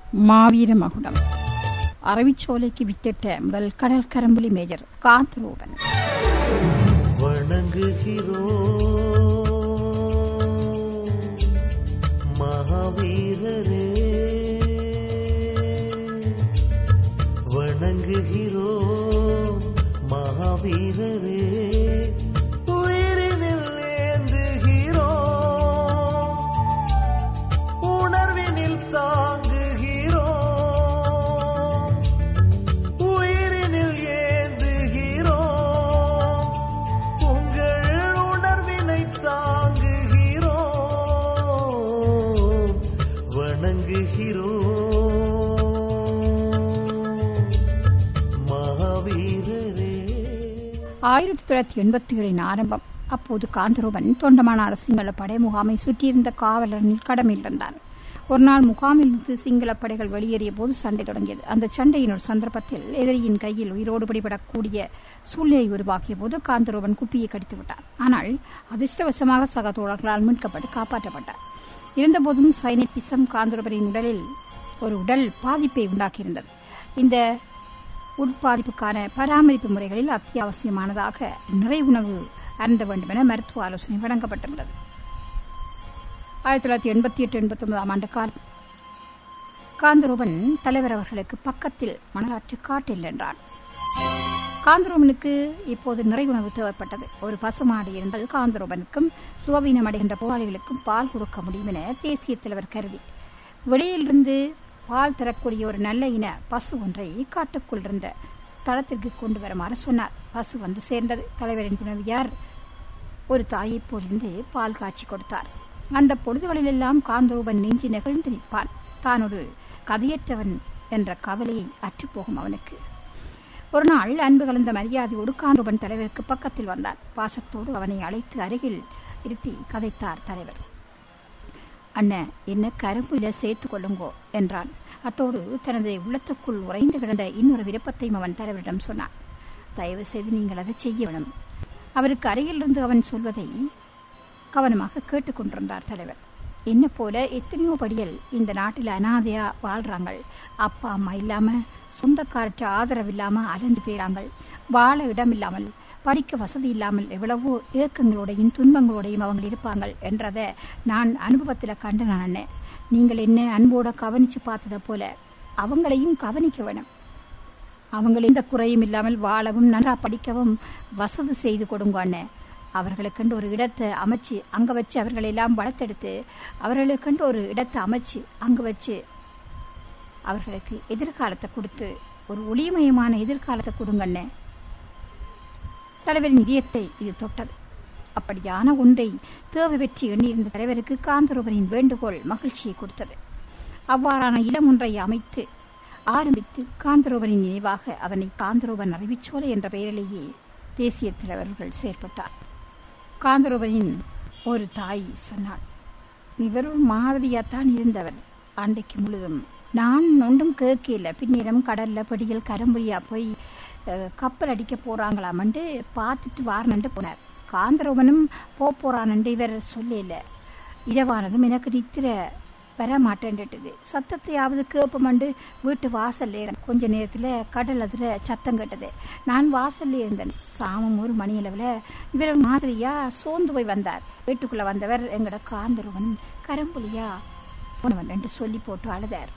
மாவீர மகுடம் அரவிச்சோலைக்கு வித்திட்ட முதல் கடல் கரம்புலி மேஜர் காந்தரூபன் வணங்குகிறோம் மகாவீரரே வணங்குகிறோம் மகாவீரரே உயிரினில் ஏந்துகிறோம் உணர்வினில் தாங்குகிறோம் உயிரினில் ஏந்துகிறோம் உங்கள் உணர்வினை தாங்குகிறோம் வணங்குகிறோம் மகாவீரரே ஆயிரத்தி தொள்ளாயிரத்தி எண்பத்தி ஏழின் ஆரம்பம் அப்போது காந்தரூபன் தொண்டமானார் சிங்கள படை முகாமை சுற்றியிருந்த காவலனில் கடமையில் இருந்தான் ஒரு நாள் முகாமில் இருந்து சிங்கள படைகள் வெளியேறிய போது சண்டை தொடங்கியது அந்த சண்டையின் ஒரு சந்தர்ப்பத்தில் எதிரியின் கையில் உயிரோடு பிடிபடக்கூடிய சூழ்நிலை உருவாக்கிய போது காந்தரூபன் குப்பியை கடித்து விட்டார் ஆனால் அதிர்ஷ்டவசமாக சக தோழர்களால் மீட்கப்பட்டு காப்பாற்றப்பட்டார் இருந்தபோதும் சைனிபிசம் காந்தரூபனின் உடலில் ஒரு உடல் பாதிப்பை உண்டாக்கியிருந்தது இந்த உட்பாதிப்புக்கான பராமரிப்பு முறைகளில் அத்தியாவசியமானதாக நிறை உணவு அருந்த வேண்டும் என மருத்துவ ஆலோசனை வழங்கப்பட்டிருந்தது ஆயிரத்தி தொள்ளாயிரத்தி எண்பத்தி எட்டு எண்பத்தி ஒன்பதாம் ஆண்டு கால் காந்தரூபன் தலைவர் அவர்களுக்கு பக்கத்தில் மணலாற்று காட்டில் என்றான் காந்தரூபனுக்கு இப்போது நிறை உணவு தேவைப்பட்டது ஒரு பசுமாடு இருந்தால் காந்தரூபனுக்கும் சுகவீனம் அடைகின்ற போராளிகளுக்கும் பால் கொடுக்க முடியும் என தேசிய தலைவர் கருதி வெளியிலிருந்து பால் தரக்கூடிய ஒரு நல்ல இன பசு ஒன்றை காட்டுக்குள் இருந்த தளத்திற்கு கொண்டு வருமாறு சொன்னார் பசு வந்து சேர்ந்தது தலைவரின் துணைவியார் ஒரு தாயைப் போலிருந்து பால் காய்ச்சி கொடுத்தார் அந்த பொழுதுகளிலெல்லாம் காந்தரூபன் நெஞ்சி நெகிழ்ந்து நிற்பான் தான் ஒரு கதையற்றவன் என்ற கவலையை அற்றுப்போகும் அவனுக்கு ஒரு நாள் அன்பு கலந்த மரியாதையோடு காந்தரூபன் தலைவருக்கு பக்கத்தில் வந்தார் பாசத்தோடு அவனை அழைத்து அருகில் இருத்தி கதைத்தார் தலைவர் அண்ணன் என்ன கரும்புல சேர்த்துக் கொள்ளுங்கோ என்றான் அத்தோடு தனது உள்ளத்துக்குள் உறைந்து கிடந்த இன்னொரு விருப்பத்தையும் அவன் தலைவரிடம் சொன்னான் தயவு செய்து நீங்கள் அதை செய்ய வேணும் அவருக்கு அருகிலிருந்து அவன் சொல்வதை கவனமாக கேட்டுக்கொண்டிருந்தார் தலைவர் என்ன போல எத்தனையோ படிகள் இந்த நாட்டில் அனாதையா வாழ்றாங்க அப்பா அம்மா இல்லாம சொந்தக்காரற்ற ஆதரவு இல்லாம அலைஞ்சு போயிறாங்க வாழ இடம் இல்லாமல் படிக்க வசதி இல்லாமல் எவ்வளவோ ஏக்கங்களோடையும் துன்பங்களோடையும் அவங்க இருப்பாங்க என்றதை நான் அனுபவத்தில் கண்டு நான் அண்ணன் நீங்கள் என்ன அன்போட கவனிச்சு பார்த்ததை போல அவங்களையும் கவனிக்க வேணும் அவங்க எந்த குறையும் இல்லாமல் வாழவும் நன்றா படிக்கவும் வசதி செய்து கொடுங்க அண்ணன் அவர்களுக்கென்று ஒரு இடத்தை அமைச்சு அங்க வச்சு அவர்களை எல்லாம் வளர்த்தெடுத்து அவர்களுக்கென்று ஒரு இடத்தை அமைச்சு அங்க வச்சு அவர்களுக்கு எதிர்காலத்தை கொடுத்து ஒரு ஒளிமயமான எதிர்காலத்தை கொடுங்கண்ணே தலைவரின் இதயத்தை இது தொட்டது அப்படியான ஒன்றை தேவை பெற்று எண்ணியிருந்த தலைவருக்கு காந்தரூபனின் வேண்டுகோள் மகிழ்ச்சியை கொடுத்தது அவ்வாறான இளம் ஒன்றை அமைத்து ஆரம்பித்து காந்தரூபனின் நினைவாக அதனை காந்தரூபன் அறிவிச்சோலை என்ற பெயரிலேயே தேசிய தலைவர்கள் செயற்பட்டார் காந்தரூபனின் ஒரு தாய் சொன்னாள் இவரும் மாருதியாத்தான் இருந்தவர் அன்றைக்கு முழுதும் நான் ஒன்றும் கேட்கல பின்னிடம் கடல்ல படியில் கரம்புரியா போய் அஹ், கப்பல் அடிக்க போறாங்களாமன்ட்டு பார்த்துட்டு வாரனன்ட்டு போனார் காந்தரூபனும் போக போறானன்ட்டு இவர் சொல்லல இரவானதும் எனக்கு நித்திர வர மாட்டேன்ட்டுது சத்தத்தையாவது கேட்பமண்டு வீட்டு வாசல்ல இருந்தேன் கொஞ்ச நேரத்துல கடல் அதுல சத்தம் கேட்டது நான் வாசல்ல இருந்தேன் சாமம் ஒரு மணி அளவுல இவர் மாதிரியா சோர்ந்து போய் வந்தார் வீட்டுக்குள்ள வந்தவர் எங்கட காந்தருவன் கரம்புலியா போனவன் என்று சொல்லி போட்டு அழுதார்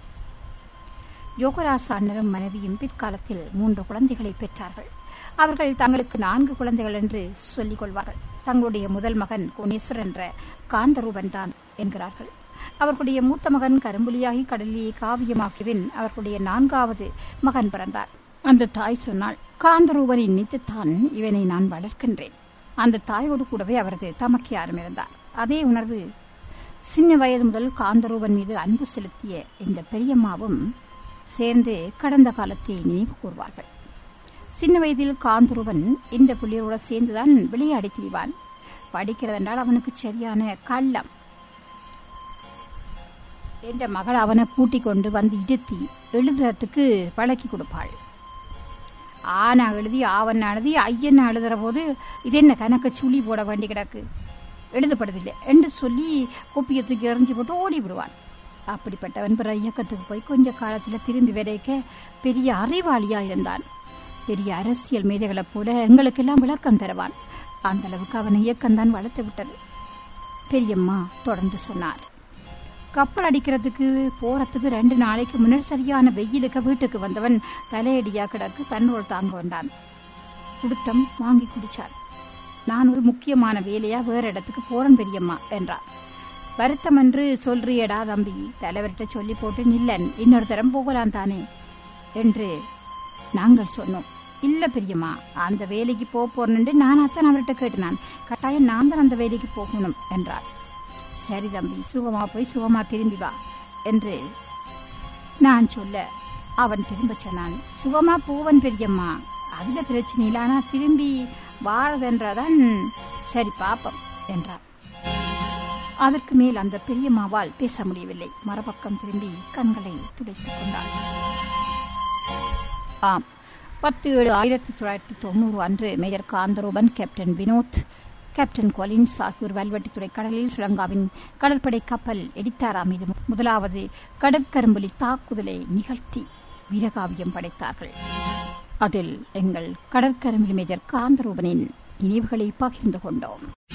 யோகராச அண்ணரும் மனைவியும் பிற்காலத்தில் மூன்று குழந்தைகளை பெற்றார்கள் அவர்கள் தங்களுக்கு நான்கு குழந்தைகள் என்று சொல்லிக் கொள்வார்கள் தங்களுடைய முதல் மகன் கோணேஸ்வர் என்ற காந்தரூபன் தான் என்கிறார்கள் அவர்களுடைய மூத்த மகன் கரும்புலியாகி கடலிலே காவியமாக்கியபின் அவர்களுடைய நான்காவது மகன் பிறந்தார் அந்த தாய் சொன்னாள் காந்தரூபனை நினைத்துத்தான் இவனை நான் வளர்க்கின்றேன் அந்த தாயோடு கூடவே அவரது தமக்கையாரும் இருந்தார் அதே உணர்வு சின்ன வயது முதல் காந்தரூபன் மீது அன்பு செலுத்திய இந்த பெரியம்மாவும் சேர்ந்து கடந்த காலத்தை நினைவு கூர்வார்கள் சின்ன வயதில் காந்தரூபன் இந்த புள்ளியரோட சேர்ந்துதான் விளையாடி திரிவான் படிக்கிறதென்றால் அவனுக்கு சரியான கள்ளம் என்ற மகள் அவனை கூட்டிக் கொண்டு வந்து இருத்தி எழுதுறதுக்கு பழக்கி கொடுப்பாள் ஆனா எழுதி ஆவண்ணா எழுதி ஐயன்னா எழுதுற போது இது என்ன கணக்க சுழி போட வேண்டி கிடக்கு எழுதப்படுதில்லை என்று சொல்லி குப்பியை தூக்கி எறிஞ்சு போட்டு ஓடி விடுவான் அப்படிப்பட்டவன் பிற இயக்கத்துக்கு போய் கொஞ்ச காலத்துல திரும்பி வரைக்க பெரிய அறிவாளியா இருந்தான் பெரிய அரசியல் மேதைகளைப் போல எங்களுக்கெல்லாம் விளக்கம் தருவான் அந்த அளவுக்கு அவன் இயக்கம்தான் வளர்த்து விட்டது பெரியம்மா தொடர்ந்து சொன்னார் கப்பல் அடிக்கிறதுக்கு போறதுக்கு ரெண்டு நாளைக்கு முன்னர் சரியான வெயிலுக்கு வீட்டுக்கு வந்தவன் தலையடியா கிடக்கு தன்னோடு தாங்க வந்தான் குடுத்தம் வாங்கி குடிச்சார் நான் ஒரு முக்கியமான வேலையா வேற இடத்துக்கு போறேன் பெரியம்மா என்றான் வருத்தம் என்று சொல்றியடா தம்பி தலைவர்கிட்ட சொல்லி போட்டு நில்லன் இன்னொரு தரம் போகலாம் தானே என்று நாங்கள் சொன்னோம் இல்ல பெரியம்மா அந்த வேலைக்கு போக போறேன்னு நான் அத்தான் அவர்கிட்ட கேட்டினான் கட்டாயம் நான் தான் அந்த வேலைக்கு போகணும் என்றார் சரி தம்பி சுகமா போய் சுகமா திரும்பி வா என்று நான் சொல்ல அவன் திரும்ப சொன்னான் சுகமா போவன் பெரியம்மா அதுல பிரச்சனை இல்லை ஆனா திரும்பி வாழதென்றதான் சரி பாப்பம் என்றார் அதற்கு மேல் அந்த பெரியம்மாவால் பேச முடியவில்லை மறுபக்கம் திரும்பி கண்களை துடைத்துக் கொண்டாள் ஆம் பத்து ஏழு ஆயிரத்தி தொள்ளாயிரத்தி தொண்ணூறு அன்று major Kantharuban captain Vinoth captain Collins ஆகியோர் வல்வெட்டித்துறை கடலில் ஸ்ரீலங்காவின் கடற்படை கப்பல் எடித்தாரா மீது முதலாவது கடற்கரும்புலி தாக்குதலை நிகழ்த்தி வீரகாவியம் படைத்தார்கள் அதில் எங்கள் கடற்கரும்புலி மேஜர் காந்தரூபனின் நினைவுகளை பகிர்ந்து கொண்டோம்